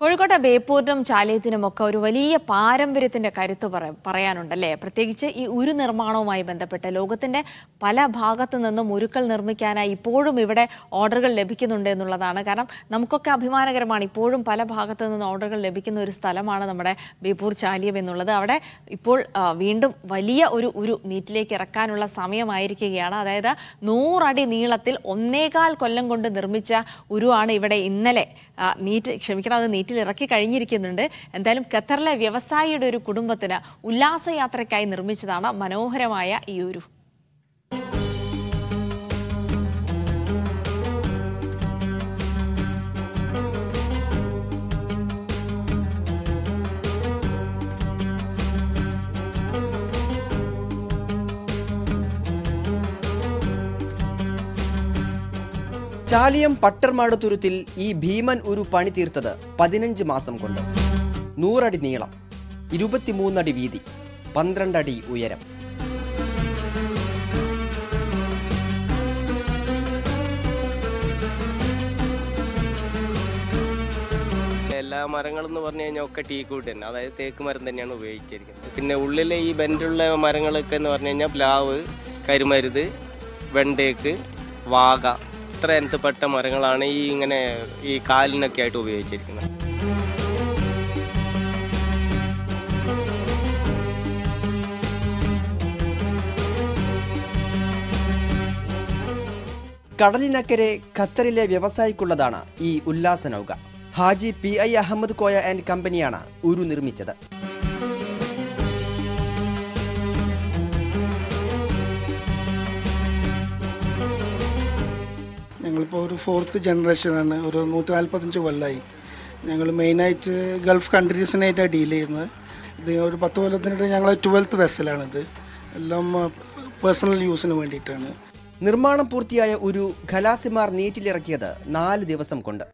കോഴിക്കോട്ടെ ബേപ്പൂരിനും ചാലിയത്തിനും ഒക്കെ ഒരു വലിയ പാരമ്പര്യത്തിന്റെ കരുത്ത് പറ പറയാനുണ്ടല്ലേ പ്രത്യേകിച്ച് ഈ ഉരു നിർമ്മാണവുമായി ബന്ധപ്പെട്ട് ലോകത്തിന്റെ പല ഭാഗത്തു നിന്നും ഉരുക്കൾ നിർമ്മിക്കാനായി ഇപ്പോഴും ഇവിടെ ഓർഡറുകൾ ലഭിക്കുന്നുണ്ട് എന്നുള്ളതാണ് കാരണം നമുക്കൊക്കെ അഭിമാനകരമാണ് ഇപ്പോഴും പല ഭാഗത്തു നിന്ന് ഓർഡറുകൾ ലഭിക്കുന്ന ഒരു സ്ഥലമാണ് നമ്മുടെ ബേപ്പൂർ ചാലിയം എന്നുള്ളത് അവിടെ ഇപ്പോൾ ആ, വീണ്ടും വലിയ ഒരു ഉരു നീറ്റിലേക്ക് ഇറക്കാനുള്ള സമയമായിരിക്കുകയാണ് അതായത് നൂറടി നീളത്തിൽ ഒന്നേകാൽ കൊല്ലം കൊണ്ട് നിർമ്മിച്ച ഉരുവാണ് ഇവിടെ ഇന്നലെ ആ, നീറ്റ് ക്ഷമിക്കണം അത് നീറ്റിൽ ഇറക്കി കഴിഞ്ഞിരിക്കുന്നുണ്ട് എന്തായാലും ഖത്തറിലെ വ്യവസായിയുടെ ഒരു കുടുംബത്തിന് ഉല്ലാസയാത്രയ്ക്കായി നിർമ്മിച്ചതാണ് മനോഹരമായ ഈ ഉരു ചാലിയം പട്ടർമാട് തുരുത്തിൽ ഈ ഭീമൻ ഒരു പണി തീർത്തത് പതിനഞ്ച് മാസം കൊണ്ട് നൂറടി നീളം ഇരുപത്തിമൂന്നടി വീതി പന്ത്രണ്ടടി ഉയരം എല്ലാ മരങ്ങളും എന്ന് പറഞ്ഞു കഴിഞ്ഞാൽ ഒക്കെ ടീ കൂട്ട് തന്നെ അതായത് തേക്ക് മരം തന്നെയാണ് ഉപയോഗിച്ചിരിക്കുന്നത് പിന്നെ ഉള്ളിലെ ഈ ബെൻഡുള്ള മരങ്ങളൊക്കെ എന്ന് പറഞ്ഞു കഴിഞ്ഞാൽ പ്ലാവ് കരിമരുത് വെണ്ടേക്ക് വാഗ ഇത്ര ഇനത്തിൽപ്പെട്ട മരങ്ങളാണ് ഈ ഇങ്ങനെ ഈ കാലിനൊക്കെ ആയിട്ട് ഉപയോഗിച്ചിരിക്കുന്നത് കടലിനക്കരെ ഖത്തറിലെ വ്യവസായിക്കുള്ളതാണ് ഈ ഉല്ലാസ നൗക Haji P I Ahmed Koya and കമ്പനിയാണ് ഉരു നിർമ്മിച്ചത് ഞങ്ങളിപ്പോൾ ഒരു ഫോർത്ത് ജനറേഷനാണ് ഒരു നൂറ്റി നാൽപ്പത്തഞ്ച് കൊല്ലമായി ഞങ്ങൾ മെയിനായിട്ട് ഗൾഫ് കൺട്രീസിനായിട്ടാണ് ഡീൽ ചെയ്യുന്നത് ഇത് ഒരു പത്ത് കൊല്ലത്തിനിടെ ഞങ്ങൾ ട്വൽത്ത് വെസലാണിത് എല്ലാം പേഴ്സണൽ യൂസിന് വേണ്ടിയിട്ടാണ് നിർമ്മാണം പൂർത്തിയായ ഒരു ഖലാസിമാർ നീറ്റിലിറക്കിയത് നാല് ദിവസം കൊണ്ട്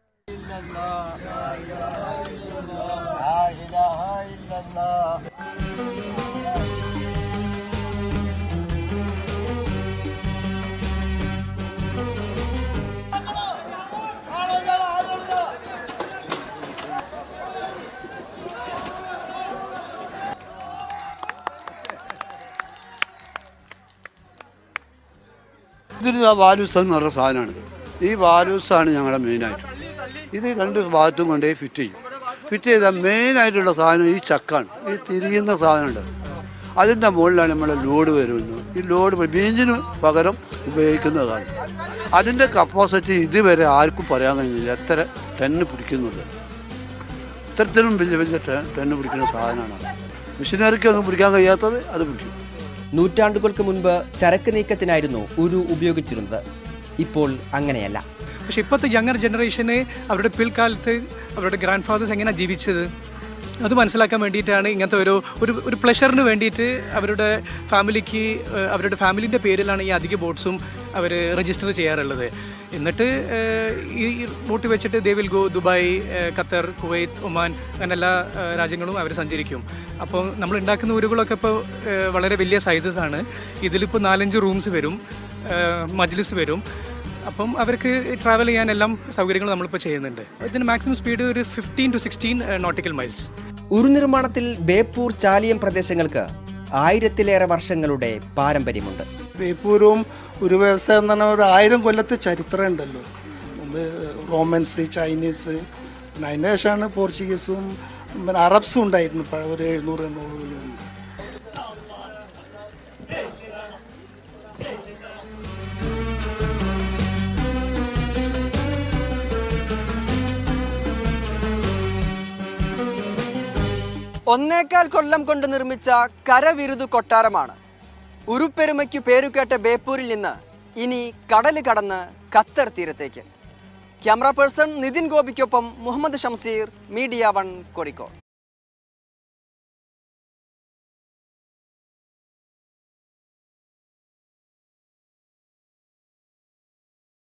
ഇതിൽ ആ വാലൂസ് എന്ന് പറഞ്ഞ സാധനമാണ് ഈ വാലൂസാണ് ഞങ്ങളുടെ മെയിനായിട്ട് ഇത് രണ്ട് ഭാഗത്തും കൊണ്ടേ ഫിറ്റ് ചെയ്യും ഫിറ്റ് ചെയ്താൽ മെയിനായിട്ടുള്ള സാധനം ഈ ചക്കാണ് ഈ തിരിയുന്ന സാധനമുണ്ട് അതിൻ്റെ മുകളിലാണ് നമ്മളെ ലോഡ് വരുന്നത് ഈ ലോഡ് ബീഞ്ചിന് പകരം ഉപയോഗിക്കുന്നതാണ് അതിൻ്റെ കപ്പാസിറ്റി ഇതുവരെ ആർക്കും പറയാൻ കഴിഞ്ഞില്ല എത്ര ടെന്ന് പിടിക്കുന്നുണ്ട് ഇത്തരത്തിലും വലിയ വലിയ ടെ- ടെന്ന് പിടിക്കുന്ന സാധനമാണ് മെഷീനറിക്കൊന്നും പിടിക്കാൻ കഴിയാത്തത് അത് പിടിക്കും നൂറ്റാണ്ടുകൾക്ക് മുൻപ് ചരക്ക് നീക്കത്തിനായിരുന്നു ഉരു ഉപയോഗിച്ചിരുന്നത് ഇപ്പോൾ അങ്ങനെയല്ല പക്ഷെ ഇപ്പോഴത്തെ യങ്ങർ ജനറേഷന് അവരുടെ പിൽക്കാലത്ത് അവരുടെ ഗ്രാൻഡ് ഫാദേഴ്സ് എങ്ങനെയാണ് ജീവിച്ചത് അത് മനസ്സിലാക്കാൻ വേണ്ടിയിട്ടാണ് ഇങ്ങനത്തെ ഒരു ഒരു ഒരു പ്ലഷറിന് വേണ്ടിയിട്ട് അവരുടെ ഫാമിലിക്ക് ഏഹ്, അവരുടെ ഫാമിലിൻ്റെ പേരിലാണ് ഈ അധിക ബോട്ട്സും അവർ രജിസ്റ്റർ ചെയ്യാറുള്ളത് എന്നിട്ട് ഏഹ്, ഈ ബോട്ട് വെച്ചിട്ട് ദേ വിൽ ഗോ ദുബായ് ഏഹ്, ഖത്തർ കുവൈത്ത് ഒമാൻ അങ്ങനെ എല്ലാ ഏഹ്, രാജ്യങ്ങളും അവർ സഞ്ചരിക്കും അപ്പോൾ നമ്മൾ ഉണ്ടാക്കുന്ന ഊരുകളൊക്കെ ഇപ്പോൾ ഏഹ്, വളരെ വലിയ സൈസസ് ആണ് ഇതിലിപ്പോൾ നാലഞ്ച് റൂംസ് വരും ഏഹ്, മജ്ലിസ് വരും അപ്പം അവർക്ക് ട്രാവൽ ചെയ്യാൻ എല്ലാം സൗകര്യങ്ങളും നമ്മളിപ്പോൾ ചെയ്യുന്നുണ്ട് ഇതിന് മാക്സിമം സ്പീഡ് ഒരു fifteen to sixteen nautical miles ഉരു നിർമ്മാണത്തിൽ ബേപ്പൂർ ചാലിയം പ്രദേശങ്ങൾക്ക് ആയിരത്തിലേറെ വർഷങ്ങളുടെ പാരമ്പര്യമുണ്ട് ബേപ്പൂരും ഒരു വ്യവസായം എന്ന് പറഞ്ഞാൽ ഒരു ആയിരം കൊല്ലത്തെ ചരിത്രം ഉണ്ടല്ലോ മുമ്പ് റോമൻസ് ചൈനീസ് പിന്നെ അതിൻ്റെ ശേഷമാണ് പോർച്ചുഗീസും പിന്നെ അറബ്സും ഉണ്ടായിരുന്നു പ- ഒരു എഴുന്നൂറ് എണ്ണൂറ് കൊല്ലം മുമ്പ് ഒന്നേക്കാൽ കൊല്ലം കൊണ്ട് നിർമ്മിച്ച കരവിരുതു കൊട്ടാരമാണ് ഉരുപ്പെരുമയ്ക്കു പേരുകേട്ട ബേപ്പൂരിൽ നിന്ന് ഇനി കടല് കടന്ന് ഖത്തർ തീരത്തേക്ക് ക്യാമറ പേഴ്സൺ നിതിൻ ഗോപിക്കൊപ്പം മുഹമ്മദ് ഷംസീർ മീഡിയ വൺ കോഴിക്കോട്